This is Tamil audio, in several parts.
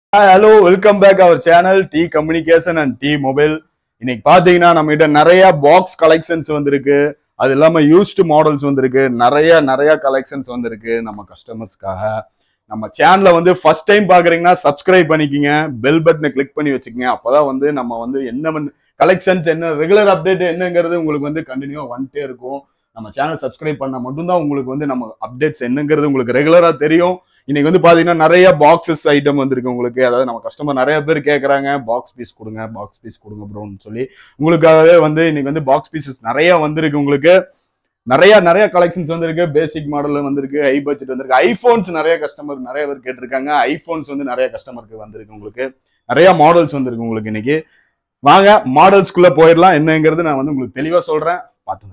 hello welcome back our channel T communication and T mobile இன்னைக்கு பாத்தீங்கன்னா நம்ம கிட்ட நிறைய பாக்ஸ் கலெக்ஷன்ஸ் வந்திருக்கு அது இல்லாம யூஸ்டு மாடல்ஸ் வந்திருக்கு நிறைய நிறைய கலெக்ஷன்ஸ் வந்திருக்கு நம்ம கஸ்டமர்ஸ்க்காக நம்ம சேனலை வந்து ஃபர்ஸ்ட் டைம் பாக்குறீங்கன்னா சப்ஸ்கிரைப் பண்ணிக்கிங்க பெல் பட்டனை கிளிக் பண்ணி வச்சுக்கோங்க அப்பதான் வந்து நம்ம வந்து என்ன கலெக்ஷன்ஸ் என்ன ரெகுலர் அப்டேட் என்னங்கிறது உங்களுக்கு வந்து கண்டினியூவா வந்துட்டே இருக்கும் நம்ம சேனல் சப்ஸ்கிரைப் பண்ணா மட்டும்தான் உங்களுக்கு வந்து நம்ம அப்டேட்ஸ் என்னங்கிறது உங்களுக்கு ரெகுலரா தெரியும் இன்னைக்கு வந்து பாத்தீங்கன்னா நிறைய பாக்ஸஸ் ஐட்டம் வந்திருக்கு உங்களுக்கு அதாவது நம்ம கஸ்டமர் நிறைய பேர் கேட்கறாங்க பாக்ஸ் பீஸ் கொடுங்க பாக்ஸ் பீஸ் கொடுங்க ப்ரோன்னு சொல்லி உங்களுக்காகவே வந்து இன்னைக்கு வந்து பாக்ஸ் பீசஸ் நிறைய வந்திருக்கு உங்களுக்கு நிறைய நிறைய கலெக்ஷன்ஸ் வந்திருக்கு பேசிக் மாடல் வந்திருக்கு ஹை பட்ஜெட் வந்திருக்கு ஐபோன்ஸ் நிறைய கஸ்டமர் நிறைய பேர் கேட்டிருக்காங்க ஐபோன்ஸ் வந்து நிறைய கஸ்டமருக்கு வந்திருக்கு உங்களுக்கு நிறைய மாடல்ஸ் வந்திருக்கு உங்களுக்கு இன்னைக்கு வாங்க மாடல்ஸ்குள்ள போயிடலாம் என்னங்கிறது நான் வந்து உங்களுக்கு தெளிவா சொல்றேன் பார்த்து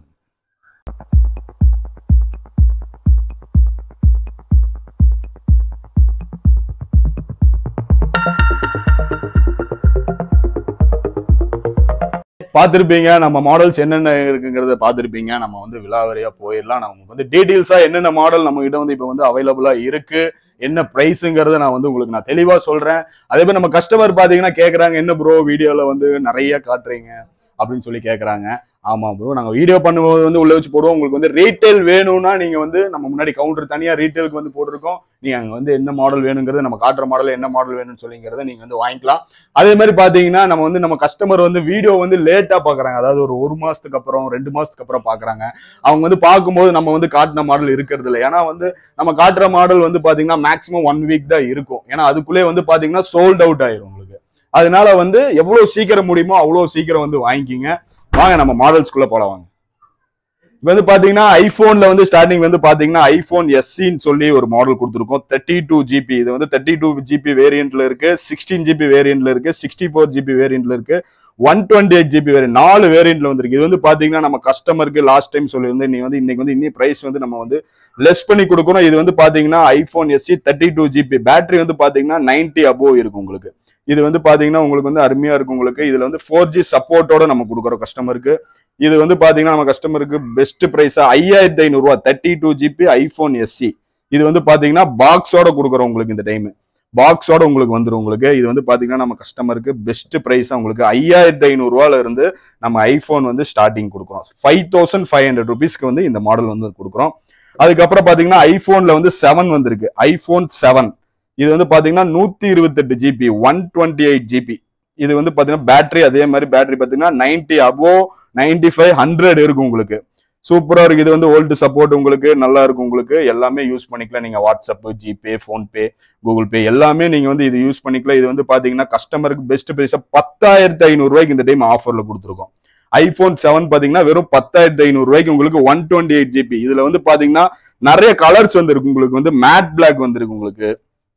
பார்த்துருப்பீங்க நம்ம மாடல்ஸ் என்னென்ன இருக்குங்கிறத பார்த்துருப்பீங்க நம்ம வந்து விலாவரியா போயிடலாம் நமக்கு வந்து டீட்டெயில்ஸா என்னென்ன மாடல் நம்ம கிட்ட வந்து இப்போ வந்து அவைலபிளா இருக்கு என்ன ப்ரைஸுங்கிறத நான் வந்து உங்களுக்கு நான் தெளிவா சொல்றேன் அதே மாதிரி நம்ம கஸ்டமர் பாத்தீங்கன்னா கேக்குறாங்க என்ன ப்ரோ வீடியோல வந்து நிறைய காட்டுறீங்க அப்படின்னு சொல்லி கேக்குறாங்க ஆமா ப்ரோ நாங்க வீடியோ பண்ணும்போது வந்து உள்ள வச்சு போடுவோம் உங்களுக்கு வந்து ரீட்டைல் வேணும்னா நீங்க வந்து நம்ம முன்னாடி கவுண்டர் தனியா ரீட்டைலுக்கு வந்து போட்டிருக்கோம் நீங்க அங்க வந்து என்ன மாடல் வேணுங்கிறது நம்ம காட்டுற மாடல் என்ன மாடல் வேணும்னு சொல்லிங்கிறத நீங்க வந்து வாங்கிக்கலாம் அதே மாதிரி பாத்தீங்கன்னா நம்ம வந்து நம்ம கஸ்டமர் வந்து வீடியோ வந்து லேட்டா பாக்குறாங்க அதாவது ஒரு ஒரு மாசத்துக்கு அப்புறம் ரெண்டு மாசத்துக்கு அப்புறம் பாக்குறாங்க அவங்க வந்து பார்க்கும்போது நம்ம வந்து காட்டின மாடல் இருக்கிறது இல்லை ஏன்னா வந்து நம்ம காட்டுற மாடல் வந்து பாத்தீங்கன்னா மேக்ஸிமம் ஒன் வீக் தான் இருக்கும் ஏன்னா அதுக்குள்ளே வந்து பாத்தீங்கன்னா சோல்ட் அவுட் ஆயிரும் உங்களுக்கு அதனால வந்து எவ்வளவு சீக்கிரம் முடியுமோ அவ்வளவு சீக்கிரம் வந்து வாங்கிக்கிங்க வாங்க நம்ம மாடல்ஸ்குள்ள போல வாங்க இப்போ வந்து பாத்தீங்கன்னா ஐபோன்ல வந்து ஸ்டார்டிங் வந்து பாத்தீங்கன்னா ஐபோன் எஸ்சின்னு சொல்லி ஒரு மாடல் கொடுத்துருக்கோம் தேர்ட்டி டூ ஜிபி இது வந்து தேர்ட்டி டூ ஜிபி வேரியன்ட்ல இருக்கு சிக்ஸ்டீன் ஜிபி வேரியன்ட்ல இருக்கு சிக்ஸ்டி ஃபோர் ஜிபி வேரியன்ட்ல இருக்கு ஒன் டுவெண்ட்டி எயிட் ஜிபி வேறு நாலு வேரியன்ட்ல வந்திருக்கு இது வந்து பாத்தீங்கன்னா நம்ம கஸ்டமருக்கு லாஸ்ட் டைம் சொல்லியிருந்தேன் நீ வந்து இன்னைக்கு வந்து இன்னும் பிரைஸ் வந்து நம்ம வந்து லெஸ் பண்ணி கொடுக்குறோம் இது வந்து பாத்தீங்கன்னா iPhone SE thirty two GB battery வந்து பாத்தீங்கன்னா நைன்டி அபோவ் இருக்கும் உங்களுக்கு இது வந்து பாத்தீங்கன்னா உங்களுக்கு வந்து அருமையா இருக்கும் உங்களுக்கு இதுல வந்து ஃபோர் ஜி சப்போர்ட்டோட நம்ம கொடுக்குறோம் கஸ்டமருக்கு இது வந்து பாத்தீங்கன்னா நம்ம கஸ்டமருக்கு பெஸ்ட் பிரைஸா ஐயாயிரத்தி ஐநூறு ரூபா thirty two GB iPhone SE இது வந்து பாத்தீங்கன்னா பாக்ஸோட கொடுக்குறோம் உங்களுக்கு இந்த டைம் பாக்ஸோட உங்களுக்கு வந்துடும் உங்களுக்கு இது வந்து பாத்தீங்கன்னா நம்ம கஸ்டமருக்கு பெஸ்ட் பிரைஸா உங்களுக்கு ஐயாயிரத்தி ஐநூறு ரூபால இருந்து நம்ம ஐபோன் வந்து ஸ்டார்டிங் கொடுக்குறோம் ஃபைவ் தௌசண்ட் ஃபைவ் ஹண்ட்ரட் ருபீஸ்க்கு வந்து இந்த மாடல் வந்து கொடுக்குறோம் அதுக்கப்புறம் பாத்தீங்கன்னா ஐபோன்ல வந்து செவன் வந்திருக்கு ஐபோன் செவன் இது வந்து பாத்தீங்கன்னா நூத்தி இருபத்தெட்டு GB one twenty eight GB இது வந்து பாத்தீங்கன்னா பேட்டரி அதே மாதிரி பேட்டரி பாத்தீங்கன்னா ninety above ninety five hundred இருக்கும் உங்களுக்கு சூப்பரா இருக்கு இது வந்து ஓல்டு சப்போர்ட் உங்களுக்கு நல்லா இருக்கும் உங்களுக்கு எல்லாமே யூஸ் பண்ணிக்கலாம் நீங்க WhatsApp GPay PhonePe Google Pay எல்லாமே நீங்க வந்து இது யூஸ் பண்ணிக்கலாம் இது வந்து பாத்தீங்கன்னா கஸ்டமருக்கு பெஸ்ட் பிரைஸா பத்தாயிரத்தி ஐநூறு ரூபாய்க்கு இந்த டைம் ஆஃபர்ல கொடுத்துருக்கோம் ஐபோன் செவன் பாத்தீங்கன்னா வெறும் பத்தாயிரத்தி ஐநூறு ரூபாய்க்கு உங்களுக்கு ஒன் டுவெண்ட்டி எயிட் ஜிபி இதுல வந்து பாத்தீங்கன்னா நிறைய கலர்ஸ் வந்திருக்கு உங்களுக்கு வந்து மேட் பிளாக் வந்திருக்கு உங்களுக்கு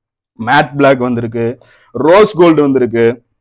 மேட் பிளாக் வந்திருக்கு ரோஸ் கோல்டு வந்திருக்கு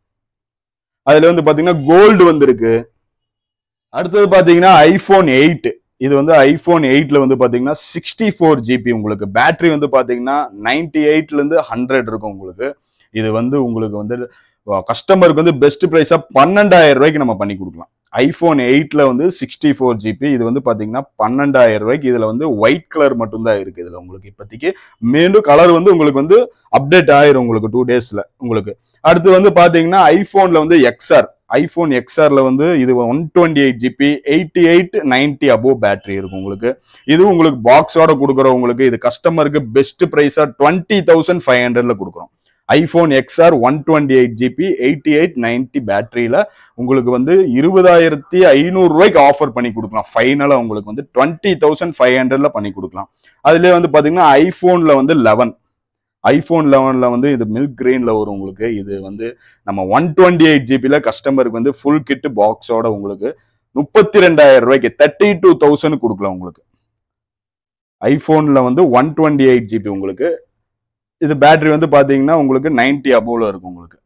அதுல வந்து பாத்தீங்கன்னா கோல்டு வந்திருக்கு அடுத்தது பாத்தீங்கன்னா ஐபோன் எயிட் இது வந்து ஐபோன் எயிட்ல வந்து பாத்தீங்கன்னா சிக்ஸ்டி ஃபோர் ஜிபி உங்களுக்கு பேட்டரி வந்து பாத்தீங்கன்னா நைன்டி எயிட்ல இருந்து ஹண்ட்ரட் இருக்கும் உங்களுக்கு இது வந்து உங்களுக்கு வந்து கஸ்டமருக்கு வந்து பெஸ்ட் ப்ரைஸா பன்னெண்டாயிரம் ரூபாய்க்கு நம்ம பண்ணி கொடுக்கலாம் ஐபோன் எயிட்ல வந்து சிக்ஸ்டி ஃபோர் ஜிபி இது வந்து பாத்தீங்கன்னா பன்னெண்டாயிரம் ரூபாய்க்கு இதுல வந்து ஒயிட் கலர் மட்டும்தான் இருக்கு இதுல உங்களுக்கு இப்போதைக்கு மீண்டும் கலர் வந்து உங்களுக்கு வந்து அப்டேட் ஆயிரும் உங்களுக்கு டூ டேஸ்ல உங்களுக்கு அடுத்து வந்து பாத்தீங்கன்னா ஐபோன்ல வந்து எக்ஸ்ஆர் ஐபோன் எக்ஸ்ஆர்ல வந்து இது one twenty eight GB eighty eight ninety above battery இருக்கும் உங்களுக்கு இது உங்களுக்கு பாக்ஸோட கொடுக்குறோம் உங்களுக்கு இது கஸ்டமருக்கு பெஸ்ட் ப்ரைஸா டுவெண்ட்டி தௌசண்ட் ஃபைவ் ஹண்ட்ரட்ல கொடுக்குறோம் iPhone XR one twenty eight GB eighty eight ninety பேட்டரியில உங்களுக்கு வந்து இருபதாயிரத்தி ஐநூறு ரூபாய்க்கு ஆஃபர் பண்ணி கொடுக்கலாம் ஃபைனலா உங்களுக்கு வந்து டுவெண்ட்டி தௌசண்ட் ஃபைவ் ஹண்ட்ரட்ல பண்ணி கொடுக்கலாம் அதுலேயே வந்து பாத்தீங்கன்னா ஐபோன்ல வந்து லெவன் ஐபோன் லெவன்ல வந்து இது மில்க் கிரீன்ல வரும் உங்களுக்கு இது வந்து நம்ம ஒன் டுவெண்ட்டி எயிட் ஜிபில கஸ்டமருக்கு வந்து ஃபுல் கிட் பாக்ஸோட உங்களுக்கு முப்பத்தி ரெண்டாயிரம் ரூபாய்க்கு தேர்ட்டி டூ தௌசண்ட் கொடுக்கலாம் உங்களுக்கு ஐபோன்ல வந்து ஒன் டுவெண்ட்டி எயிட் ஜிபி உங்களுக்கு இது பேட்டரி வந்து பாத்தீங்கன்னா உங்களுக்கு நைன்டி அபோவ்ல இருக்கும் உங்களுக்கு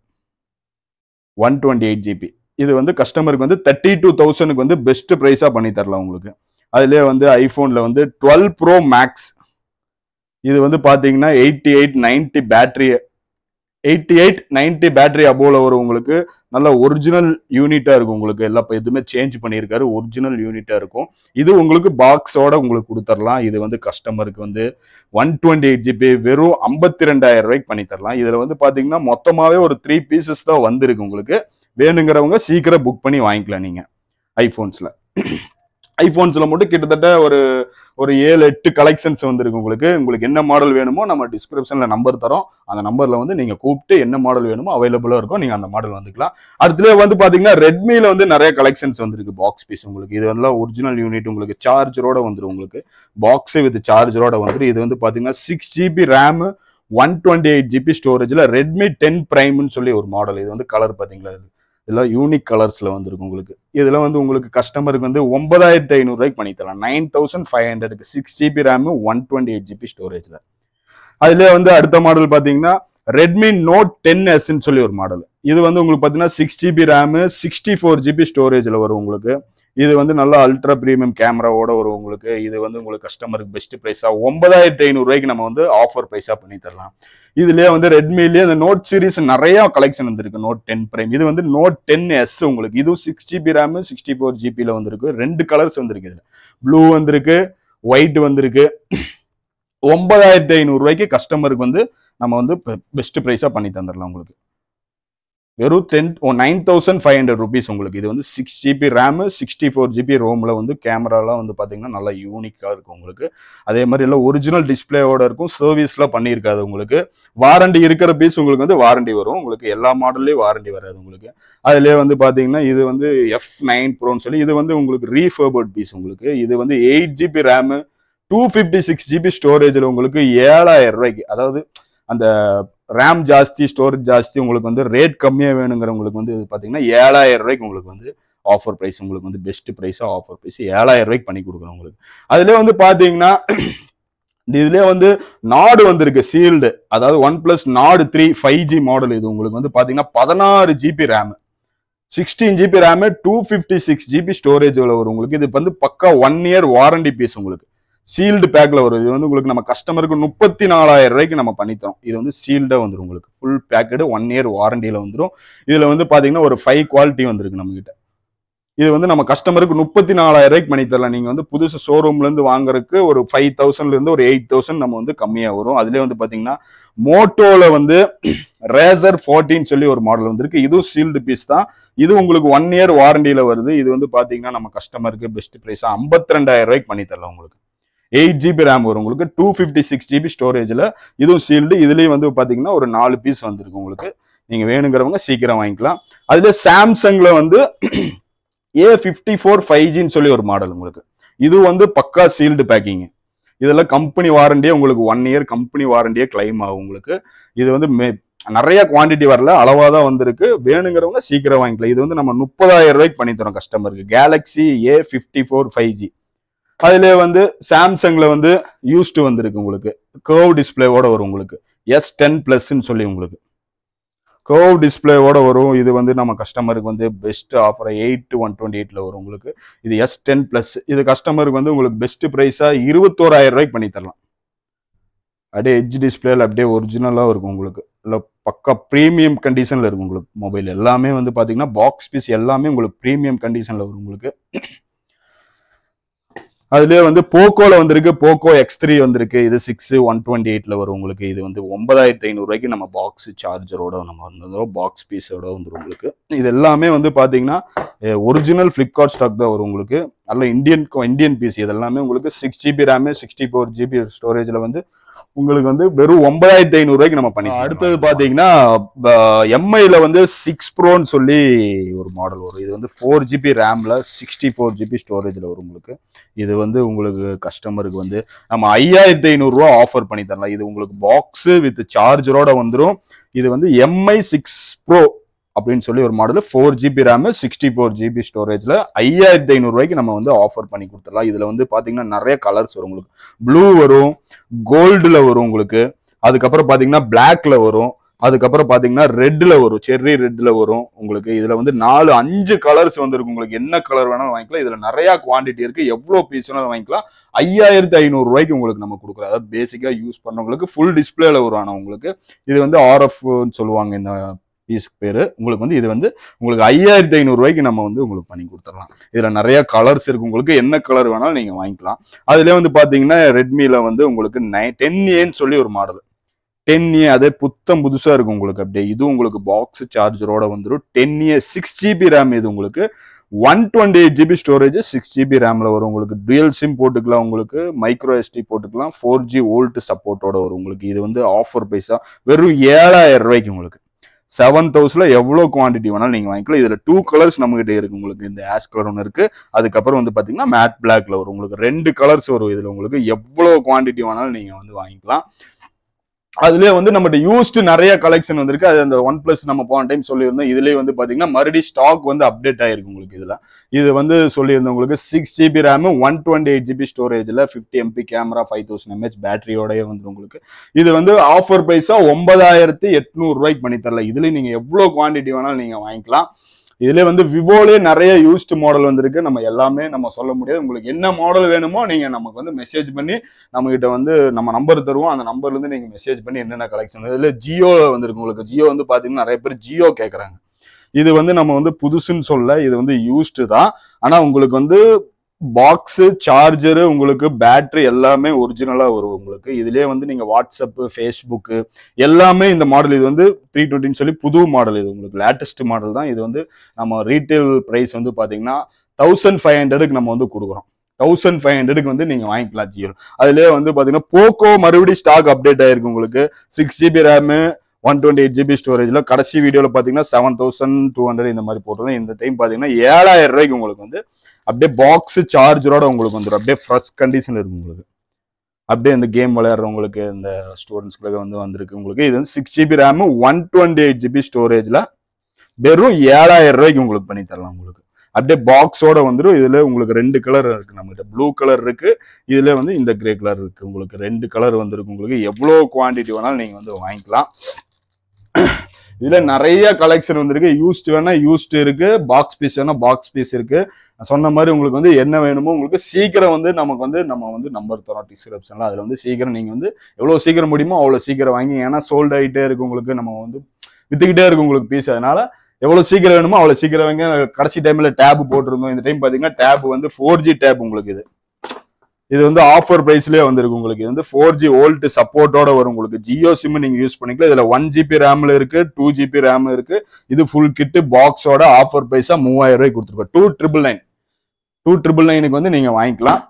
ஒன் டுவெண்ட்டி எயிட் ஜிபி இது வந்து கஸ்டமருக்கு வந்து தேர்ட்டி டூ தௌசண்ட்க்கு வந்து பெஸ்ட் ப்ரைஸா பண்ணி தரலாம் உங்களுக்கு அதுலேயே வந்து ஐபோன்ல வந்து டுவெல் ப்ரோ மேக்ஸ் இது வந்து பாத்தீங்கன்னா eighty eight ninety battery eighty eight ninety battery அபோவில் வரும் உங்களுக்கு நல்ல ஒரிஜினல் யூனிட்டா இருக்கும் உங்களுக்கு எல்லா இப்ப எதுவுமே சேஞ்ச் பண்ணியிருக்காரு ஒரிஜினல் யூனிட்டா இருக்கும் இது உங்களுக்கு பாக்ஸோட உங்களுக்கு கொடுத்துடலாம் இது வந்து கஸ்டமருக்கு வந்து ஒன் டுவெண்ட்டி எயிட் ஜிபி வெறும் ஐம்பத்தி ரெண்டாயிரம் ரூபாய்க்கு பண்ணி தரலாம் இதுல வந்து பாத்தீங்கன்னா மொத்தமாவே ஒரு த்ரீ பீசஸ் தான் வந்திருக்கு உங்களுக்கு வேணுங்கிறவங்க சீக்கிரம் புக் பண்ணி வாங்கிக்கலாம் நீங்க ஐபோன்ஸ்ல ஐபோன்ஸ்ல மட்டும் கிட்டத்தட்ட ஒரு ஒரு ஏழு எட்டு கலெக்ஷன்ஸ் வந்திருக்கு உங்களுக்கு உங்களுக்கு என்ன மாடல் வேணுமோ நம்ம டிஸ்கிரிப்ஷன்ல நம்பர் தரோம் அந்த நம்பர்ல வந்து நீங்க கூப்பிட்டு என்ன மாடல் வேணுமோ அவைலபிளா இருக்கும் நீங்க அந்த மாடல் வந்துக்கலாம் அடுத்துல வந்து பாத்தீங்கன்னா ரெட்மில வந்து நிறைய கலெக்ஷன்ஸ் வந்திருக்கு பாக்ஸ் பீஸ் உங்களுக்கு இது எல்லாம் ஒரிஜினல் யூனிட் உங்களுக்கு சார்ஜரோட வந்துரும் உங்களுக்கு பாக்ஸ் வித் சார்ஜரோட வந்துரும் இது வந்து பாத்தீங்கன்னா six GB RAM one twenty eight GB ஸ்டோரேஜ்ல ரெட்மி டென் பிரைம்னு சொல்லி ஒரு மாடல் இது வந்து கலர் பாத்தீங்களா இது இதெல்லாம் யூனிக் கலர்ஸ்ல வந்துருக்கு உங்களுக்கு இதுல வந்து உங்களுக்கு கஸ்டமருக்கு வந்து ஒன்பதாயிரத்தி ஐநூறு ரூபாய்க்கு பண்ணி தரலாம் நைன் தௌசண்ட் ஃபைவ் ஹண்ட்ரடுக்கு six GB RAM one twenty eight GB ஸ்டோரேஜ்ல அதுல வந்து அடுத்த மாடல் பாத்தீங்கன்னா ரெட்மி நோட் டென் எஸ்ன்னு சொல்லி ஒரு மாடல் இது வந்து உங்களுக்கு பாத்தீங்கன்னா six GB RAM sixty four GB ஸ்டோரேஜ்ல வரும் உங்களுக்கு இது வந்து நல்ல அல்ட்ரா பிரீமியம் கேமராவோட வரும் உங்களுக்கு இது வந்து உங்களுக்கு கஸ்டமருக்கு பெஸ்ட் ப்ரைஸா ஒன்பதாயிரத்தி ஐநூறு ரூபாய்க்கு நம்ம வந்து ஆஃபர் ப்ரைஸா பண்ணி தரலாம் இதுலயே வந்து ரெட்மிலேயே அந்த நோட் சீரிஸ் நிறைய கலெக்ஷன் வந்திருக்கு நோட் டென் பிரைம் இது வந்து நோட் டென் எஸ் உங்களுக்கு இதுவும் six GB RAM sixty four ஜிபியில் வந்திருக்கு ரெண்டு கலர்ஸ் வந்திருக்கு இதுல ப்ளூ வந்திருக்கு ஒயிட் வந்திருக்கு ஒன்பதாயிரத்தி ஐநூறு ரூபாய்க்கு கஸ்டமருக்கு வந்து நம்ம வந்து பெஸ்ட் ப்ரைஸா பண்ணி தந்துடலாம் உங்களுக்கு வெறும் ten nine thousand five hundred rupees உங்களுக்கு இது வந்து six GB RAM sixty four GB ரோமில் வந்து கேமராலாம் வந்து பார்த்தீங்கன்னா நல்லா யூனிக்காக இருக்கும் உங்களுக்கு அதே மாதிரி எல்லாம் ஒரிஜினல் டிஸ்பிளேவோட இருக்கும் சர்வீஸ்லாம் பண்ணியிருக்காது உங்களுக்கு வாரண்டி இருக்கிற பீஸ் உங்களுக்கு வந்து வாரண்டி வரும் உங்களுக்கு எல்லா மாடல்லையும் வாரண்டி வராது உங்களுக்கு அதுலேயே வந்து பார்த்தீங்கன்னா இது வந்து எஃப் நைன் ப்ரோன்னு சொல்லி இது வந்து உங்களுக்கு ரீஃபர்பர்ட் பீஸ் உங்களுக்கு இது வந்து eight GB RAM two fifty six GB ஸ்டோரேஜில் உங்களுக்கு ஏழாயிரம் ரூபாய்க்கு அதாவது அந்த ரேம் ஜாஸ்தி ஸ்டோரேஜ் ஜாஸ்தி உங்களுக்கு வந்து ரேட் கம்மியாக வேணுங்கிறவங்களுக்கு வந்து இது பார்த்தீங்கன்னா ஏழாயிரம் ரூபாய்க்கு உங்களுக்கு வந்து ஆஃபர் ப்ரைஸ் உங்களுக்கு வந்து பெஸ்ட் ப்ரைஸாக ஆஃபர் ப்ரைஸ் ஏழாயிரம் ரூபாய்க்கு பண்ணி கொடுக்குறோம் உங்களுக்கு அதுலேயே வந்து பார்த்தீங்கன்னா இதுலேயே வந்து நாடு வந்திருக்கு சீல்டு அதாவது one plus Nord three five G model இது உங்களுக்கு வந்து பார்த்தீங்கன்னா பதினாறு GB RAM sixteen GB RAM two fifty six GB storage வரும் உங்களுக்கு இது வந்து பக்கா ஒன் இயர் வாரண்டி பீஸ் உங்களுக்கு சீல்டு பேக்ல வரும் இது வந்து உங்களுக்கு நம்ம கஸ்டமருக்கு முப்பத்தி நாலாயிரம் ரூபாய்க்கு நம்ம பண்ணித்தரோம் இது வந்து சீல்டா வந்துடும் உங்களுக்கு ஃபுல் பேக்கெடு ஒன் இயர் வாரண்டியில வந்துடும் இதுல வந்து பாத்தீங்கன்னா ஒரு ஃபைவ் குவாலிட்டி வந்திருக்கு நம்ம கிட்ட இது வந்து நம்ம கஸ்டமருக்கு முப்பத்தி நாலாயிரம் ரூபாய்க்கு பண்ணி தரலாம் நீங்க வந்து புதுசு ஷோரூம்ல இருந்து வாங்குறதுக்கு ஒரு ஃபைவ் தௌசண்ட்ல இருந்து ஒரு எயிட் தௌசண்ட் நம்ம வந்து கம்மியா வரும் அதுலயே வந்து பாத்தீங்கன்னா மோட்டோல வந்து ரேசர் ஃபோர்டீன் சொல்லி ஒரு மாடல் வந்திருக்கு இதுவும் சீல்டு பீஸ் தான் இது உங்களுக்கு ஒன் இயர் வாரண்டியில வருது இது வந்து பாத்தீங்கன்னா நம்ம கஸ்டமருக்கு பெஸ்ட் பிரைஸா ஐம்பத்தி ரெண்டாயிரம் ரூபாய்க்கு பண்ணி தரலாம் உங்களுக்கு எயிட் ஜிபி ரேம் வரும் உங்களுக்கு டூ ஃபிஃப்டி சிக்ஸ் ஜிபி ஸ்டோரேஜில் இதுவும் சீல்டு இதுலேயும் வந்து பார்த்தீங்கன்னா ஒரு நாலு பீஸ் வந்திருக்கு உங்களுக்கு நீங்கள் வேணுங்கிறவங்க சீக்கிரம் வாங்கிக்கலாம் அதுல சாம்சங்கில் வந்து ஏ ஃபிஃப்டி ஃபோர் ஃபைவ் ஜின்னு சொல்லி ஒரு மாடல் உங்களுக்கு இது வந்து பக்கா சீல்டு பேக்கிங் இதெல்லாம் கம்பெனி வாரண்டியே உங்களுக்கு ஒன் இயர் கம்பெனி வாரண்டியே கிளைம் ஆகும் உங்களுக்கு இது வந்து மே- நிறைய குவாண்டிட்டி வரல அளவா தான் வந்திருக்கு வேணுங்கிறவங்க சீக்கிரம் வாங்கிக்கலாம் இது வந்து நம்ம முப்பதாயிரம் ரூபாய்க்கு பண்ணி தரோம் கஸ்டமருக்கு Galaxy A fifty four five G அதுல வந்து சாம்சங்ல வந்து யூஸ்டு வந்திருக்கு உங்களுக்கு கர்வ் டிஸ்பிளேவோட வரும் உங்களுக்கு எஸ் டென் பிளஸ்ன்னு சொல்லி உங்களுக்கு கர்வ் டிஸ்பிளேவோட வரும் இது வந்து நம்ம கஸ்டமருக்கு வந்து best offer eight one twenty எயிட்ல வரும் உங்களுக்கு இது எஸ் டென் பிளஸ் இது கஸ்டமருக்கு வந்து உங்களுக்கு பெஸ்ட் ப்ரைஸா இருபத்தோராயிரம் ரூபாய்க்கு பண்ணி தரலாம் அப்படியே எட்ஜ் டிஸ்பிளேல அப்படியே ஒரிஜினலாக இருக்கும் உங்களுக்கு இல்லை பக்கா ப்ரீமியம் கண்டிஷனில் இருக்கும் உங்களுக்கு மொபைல் எல்லாமே வந்து பார்த்தீங்கன்னா பாக்ஸ் பீஸ் எல்லாமே உங்களுக்கு ப்ரீமியம் கண்டிஷனில் வரும் உங்களுக்கு அதுலயே வந்து போக்கோல வந்திருக்கு போக்கோ எக்ஸ் த்ரீ வந்திருக்கு இது சிக்ஸ் ஒன் டுவெண்ட்டி எயிட்ல வரும் உங்களுக்கு இது வந்து ஒன்பதாயிரத்தி ஐநூறுரூவாய்க்கு நம்ம பாக்ஸ் சார்ஜரோட நம்ம வந்துடும் பாக்ஸ் பீஸோட வந்துடும் உங்களுக்கு இது எல்லாமே வந்து பாத்தீங்கன்னா ஒரிஜினல் ஃப்ளிப்கார்ட் ஸ்டாக் தான் வரும் உங்களுக்கு நல்ல இந்தியன் இந்தியன் பீஸ் இது எல்லாமே உங்களுக்கு six GB RAM sixty four GB ஸ்டோரேஜ்ல வந்து உங்களுக்கு வந்து வெறும் ஒன்பதாயிரத்தி ஐநூறுரூவாய்க்கு நம்ம பண்ணி அடுத்தது பாத்தீங்கன்னா எம்ஐல வந்து சிக்ஸ் ப்ரோன்னு சொல்லி ஒரு மாடல் வரும் இது வந்து ஃபோர் ஜிபி ரேம்ல சிக்ஸ்டி ஃபோர் ஜிபி ஸ்டோரேஜ்ல வரும் உங்களுக்கு இது வந்து உங்களுக்கு கஸ்டமருக்கு வந்து நம்ம ஐயாயிரத்தி ஐநூறுரூவா ஆஃபர் பண்ணி தரலாம் இது உங்களுக்கு பாக்ஸு வித் சார்ஜரோட வந்துடும் இது வந்து எம்ஐ சிக்ஸ் ப்ரோ அப்படின்னு சொல்லி ஒரு model four GB RAM sixty four GB ஸ்டோரேஜில் ஐயாயிரத்தி ஐநூறுரூவாய்க்கு நம்ம வந்து ஆஃபர் பண்ணி கொடுத்துடலாம் இதில் வந்து பார்த்தீங்கன்னா நிறைய கலர்ஸ் வரும் உங்களுக்கு ப்ளூ வரும் கோல்டில் வரும் உங்களுக்கு அதுக்கப்புறம் பார்த்தீங்கன்னா பிளாக்ல வரும் அதுக்கப்புறம் பாத்தீங்கன்னா ரெட்ல வரும் செர்ரி ரெட்ல வரும் உங்களுக்கு இதுல வந்து நாலு அஞ்சு கலர்ஸ் வந்துருக்கு உங்களுக்கு என்ன கலர் வேணாலும் வாங்கிக்கலாம் இதுல நிறைய குவாண்டிட்டி இருக்கு எவ்வளவு பீஸ் வேணாலும் வாங்கிக்கலாம் ஐயாயிரத்தி ஐநூறு ரூபாய்க்கு உங்களுக்கு நம்ம கொடுக்குறோம் அதாவது பேசிக்கா யூஸ் பண்ணவங்களுக்கு ஃபுல் டிஸ்பிளேல வரும் ஆனா உங்களுக்கு இது வந்து ஆர்எஃப் சொல்லுவாங்க இந்த பீஸ் பேரு உங்களுக்கு வந்து இது வந்து உங்களுக்கு ஐயாயிரத்தி ஐநூறு ரூபாய்க்கு நம்ம வந்து உங்களுக்கு பண்ணி கொடுத்துடலாம் இதுல நிறைய கலர்ஸ் இருக்கு உங்களுக்கு என்ன கலர் வேணாலும் நீங்க வாங்கிக்கலாம் அதுல வந்து பாத்தீங்கன்னா ரெட்மில வந்து உங்களுக்கு நை டென் ஏன்னு சொல்லி ஒரு மாடல் டென் ஏ அதே புத்தம் புதுசா இருக்கும் உங்களுக்கு அப்படியே இது உங்களுக்கு பாக்ஸ் சார்ஜரோட வந்துடும் ten A six GB RAM இது உங்களுக்கு one twenty eight GB storage six GB ரேம்ல வரும் உங்களுக்கு டுயல் சிம் போட்டுக்கலாம் உங்களுக்கு மைக்ரோ எஸ்டி போட்டுக்கலாம் ஃபோர் ஜி வோல்ட் சப்போர்ட்டோட வரும் உங்களுக்கு இது வந்து ஆஃபர் பைசா வெறும் ஏழாயிரம் ரூபாய்க்கு உங்களுக்கு செவன் தௌசண்ட்ல எவ்வளோ குவாண்டிட்டி வேணாலும் நீங்க வாங்கிக்கலாம் இதுல டூ கலர்ஸ் நம்ம கிட்ட இருக்கு உங்களுக்கு இந்த ஆஷ் கலர் ஒன்று இருக்கு அதுக்கப்புறம் வந்து பாத்தீங்கன்னா மேட் பிளாக்ல வரும் உங்களுக்கு ரெண்டு கலர்ஸ் வரும் இதுல உங்களுக்கு எவ்வளோ குவாண்டிட்டி வேணாலும் நீங்க வந்து வாங்கிக்கலாம் அதுலயே வந்து நம்மகிட்ட யூஸ்டு நிறைய கலெக்ஷன் வந்திருக்கு அது அந்த ஒன் பிளஸ் நம்ம போன டைம் சொல்லியிருந்தோம் இதுலயே வந்து பாத்தீங்கன்னா மறுபடியும் ஸ்டாக் வந்து அப்டேட் ஆயிருக்கு உங்களுக்கு இதுல இது வந்து சொல்லியிருந்தோம் உங்களுக்கு six GB RAM one twenty eight GB ஸ்டோரேஜ்ல fifty MP camera five thousand mAh பேட்டரியோடய வந்து உங்களுக்கு இது வந்து ஆஃபர் பைசா ஒன்பதாயிரத்தி எட்நூறு ரூபாய்க்கு பண்ணி தரல இதுல நீங்க எவ்வளவு குவாண்டிட்டி வேணாலும் நீங்க வாங்கிக்கலாம் இதுல வந்து விவோலே நிறைய யூஸ்டு மாடல் வந்திருக்கு நம்ம எல்லாமே நம்ம சொல்ல முடியாது உங்களுக்கு என்ன மாடல் வேணுமோ நீங்க நமக்கு வந்து மெசேஜ் பண்ணி நம்ம கிட்ட வந்து நம்ம நம்பர் தருவோம் அந்த நம்பர்ல இருந்து நீங்க மெசேஜ் பண்ணி என்னென்ன கலெக்ஷன் இதுல ஜியோ வந்திருக்கு உங்களுக்கு ஜியோ வந்து பாத்தீங்கன்னா நிறைய பேர் ஜியோ கேக்குறாங்க இது வந்து நம்ம வந்து புதுசுன்னு சொல்ல இது வந்து யூஸ்டு தான் ஆனா உங்களுக்கு வந்து பாக்ஸு சார்ஜரு உங்களுக்கு பேட்டரி எல்லாமே ஒரிஜினலா வரும் உங்களுக்கு இதுலயே வந்து நீங்க வாட்ஸ்அப் ஃபேஸ்புக்கு எல்லாமே இந்த மாடல் இது வந்து த்ரீ டுவெண்ட்டின்னு சொல்லி புது மாடல் இது உங்களுக்கு லேட்டஸ்ட் மாடல் தான் இது வந்து நம்ம ரீட்டைல் ப்ரைஸ் வந்து பாத்தீங்கன்னா தௌசண்ட் ஃபைவ் ஹண்ட்ரடுக்கு நம்ம வந்து கொடுக்குறோம் தௌசண்ட் ஃபைவ் ஹண்ட்ரடுக்கு வந்து நீங்க வாங்கிக்கலாம் ஜியோ அதுலயே வந்து பாத்தீங்கன்னா போக்கோ மறுபடியும் ஸ்டாக் அப்டேட் ஆயிருக்கு உங்களுக்கு six GB RAM one twenty eight GB ஸ்டோரேஜ்ல கடைசி வீடியோல பாத்தீங்கன்னா செவன் தௌசண்ட் டூ ஹண்ட்ரட் இந்த மாதிரி போட்டிருந்தோம் இந்த டைம் பாத்தீங்கன்னா ஏழாயிரம் ரூபாய்க்கு உங்களுக்கு வந்து அப்படியே பாக்ஸ் சார்ஜரோட உங்களுக்கு வந்துடும் அப்படியே ஃப்ரெஷ் கண்டிஷன் இருக்கு உங்களுக்கு அப்படியே இந்த கேம் விளையாடுறவங்களுக்கு இந்த ஸ்டூடெண்ட்ஸ்களுக்கு வந்து வந்திருக்கு உங்களுக்கு இது வந்து six GB RAM one twenty eight GB ஸ்டோரேஜ்ல வெறும் ஏழாயிரம் ரூபாய்க்கு உங்களுக்கு பண்ணி தரலாம் உங்களுக்கு அப்படியே பாக்ஸோட வந்துடும் இதுல உங்களுக்கு ரெண்டு கலர் இருக்கு நம்மகிட்ட ப்ளூ கலர் இருக்கு இதுல வந்து இந்த கிரே கலர் இருக்கு உங்களுக்கு ரெண்டு கலர் வந்திருக்கு உங்களுக்கு எவ்வளவு குவாண்டிட்டி வேணாலும் நீங்க வந்து வாங்கிக்கலாம் இதுல நிறைய கலெக்ஷன் வந்திருக்கு யூஸ்டு வேணா யூஸ்டு இருக்கு பாக்ஸ் பீஸ் வேணா பாக்ஸ் பீஸ் இருக்கு நான் சொன்ன மாதிரி உங்களுக்கு வந்து என்ன வேணுமோ உங்களுக்கு சீக்கிரம் வந்து நமக்கு வந்து நம்ம வந்து நம்பர் தரோம் டிஸ்கிரிப்ஷன்ல அதுல வந்து சீக்கிரம் நீங்க வந்து எவ்வளவு சீக்கிரம் முடியுமோ அவ்வளவு சீக்கிரம் வாங்கி ஏன்னா சோல்ட் ஆகிட்டே இருக்கு உங்களுக்கு நம்ம வந்து வித்துக்கிட்டே இருக்கு உங்களுக்கு பீஸ் அதனால எவ்வளவு சீக்கிரம் வேணுமோ அவ்வளவு சீக்கிரம் வாங்க கடைசி டைம்ல டேப் போட்டிருந்தோம் இந்த டைம் பாத்தீங்கன்னா டேப் வந்து ஃபோர் ஜி டேப் உங்களுக்கு இது இது வந்து ஆஃபர் பிரைஸ்லயே வந்திருக்கு உங்களுக்கு இது வந்து ஃபோர் ஜி ஓல்ட் சப்போர்ட்டோட வரும் உங்களுக்கு ஜியோ சிம் நீங்க யூஸ் பண்ணிக்கலாம் இதுல ஒன் ஜிபி ரேம்ல இருக்கு டூ ஜிபி ரேம் இருக்கு இது ஃபுல் கிட்டு பாக்ஸோட ஆஃபர் பிரைஸா மூவாயிரம் ரூபாய் கொடுத்துருக்கோம் two triple nine two triple நைனுக்கு வந்து நீங்க வாங்கிக்கலாம்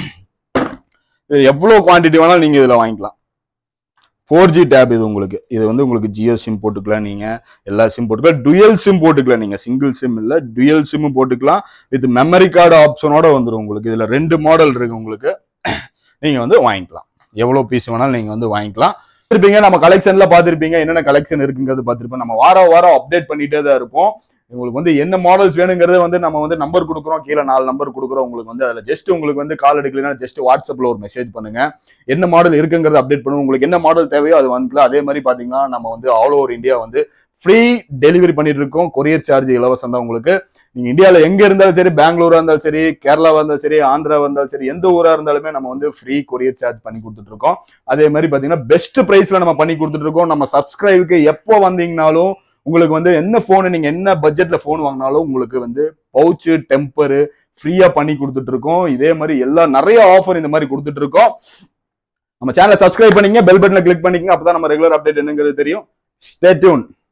இது எவ்வளவு குவாண்டிட்டி வேணாலும் நீங்க இதுல வாங்கிக்கலாம் ஃபோர் ஜி டேப் இது உங்களுக்கு இது வந்து உங்களுக்கு ஜியோ சிம் போட்டுக்கலாம் நீங்க எல்லா சிம் போட்டுக்கலாம் டுயல் சிம் போட்டுக்கலாம் நீங்க சிங்கிள் சிம் இல்ல டுயல் சிம் போட்டுக்கலாம் வித் மெமரி கார்டு ஆப்ஷனோட வந்துடும் உங்களுக்கு இதுல ரெண்டு மாடல் இருக்கு உங்களுக்கு நீங்க வந்து வாங்கிக்கலாம் எவ்வளவு பீஸ் வேணாலும் நீங்க வந்து வாங்கிக்கலாம் இருப்பீங்க நம்ம கலெக்ஷன்ல பாத்திருப்பீங்க என்னென்ன கலெக்ஷன் இருக்குங்கிறது பார்த்திருப்போம் நம்ம வாரம் வாரம் அப்டேட் பண்ணிட்டே தான் இருப்போம் உங்களுக்கு வந்து என்ன மாடல்ஸ் வேணுங்கிறத வந்து நம்ம வந்து நம்பர் கொடுக்குறோம் கீழே நாலு நம்பர் கொடுக்குறோம் உங்களுக்கு வந்து அதுல ஜஸ்ட் உங்களுக்கு வந்து கால் எடுக்கலைன்னா ஜஸ்ட் வாட்ஸ்அப்ல ஒரு மெசேஜ் பண்ணுங்க என்ன மாடல் இருக்குங்கிறத அப்டேட் பண்ணுவோம் உங்களுக்கு என்ன மாடல் தேவையோ அது வந்துக்கலாம் அதே மாதிரி பாத்தீங்கன்னா நம்ம வந்து ஆல் ஓவர் இந்தியா வந்து ஃப்ரீ டெலிவரி பண்ணிட்டு இருக்கோம் கொரியர் சார்ஜ் இலவசம் தான் உங்களுக்கு நீங்க இந்தியாவில் எங்க இருந்தாலும் சரி பெங்களூரா இருந்தாலும் சரி கேரளாவா இருந்தாலும் சரி ஆந்திராவா இருந்தாலும் சரி எந்த ஊரா இருந்தாலுமே நம்ம வந்து ஃப்ரீ கொரியர் சார்ஜ் பண்ணி கொடுத்துட்டு இருக்கோம் அதே மாதிரி பாத்தீங்கன்னா பெஸ்ட் பிரைஸ்ல நம்ம பண்ணி கொடுத்துட்டு இருக்கோம் நம்ம சப்ஸ்கிரைபுக்கு எப்போ வந்தீங்கனாலும் உங்களுக்கு வந்து என்ன போன் நீங்க என்ன பட்ஜெட்ல போன் வாங்கினாலும் உங்களுக்கு வந்து பவுச்சு டெம்பரு ஃப்ரீயா பண்ணி கொடுத்துட்டு இருக்கோம் இதே மாதிரி எல்லா நிறைய ஆஃபர் இந்த மாதிரி கொடுத்துட்டு இருக்கோம் நம்ம சேனலை சப்ஸ்கிரைப் பண்ணீங்க பெல் பட்டனை கிளிக் பண்ணிக்கங்க அப்பதான் நம்ம ரெகுலர் அப்டேட் என்னங்கிறது தெரியும் ஸ்டே டியூன்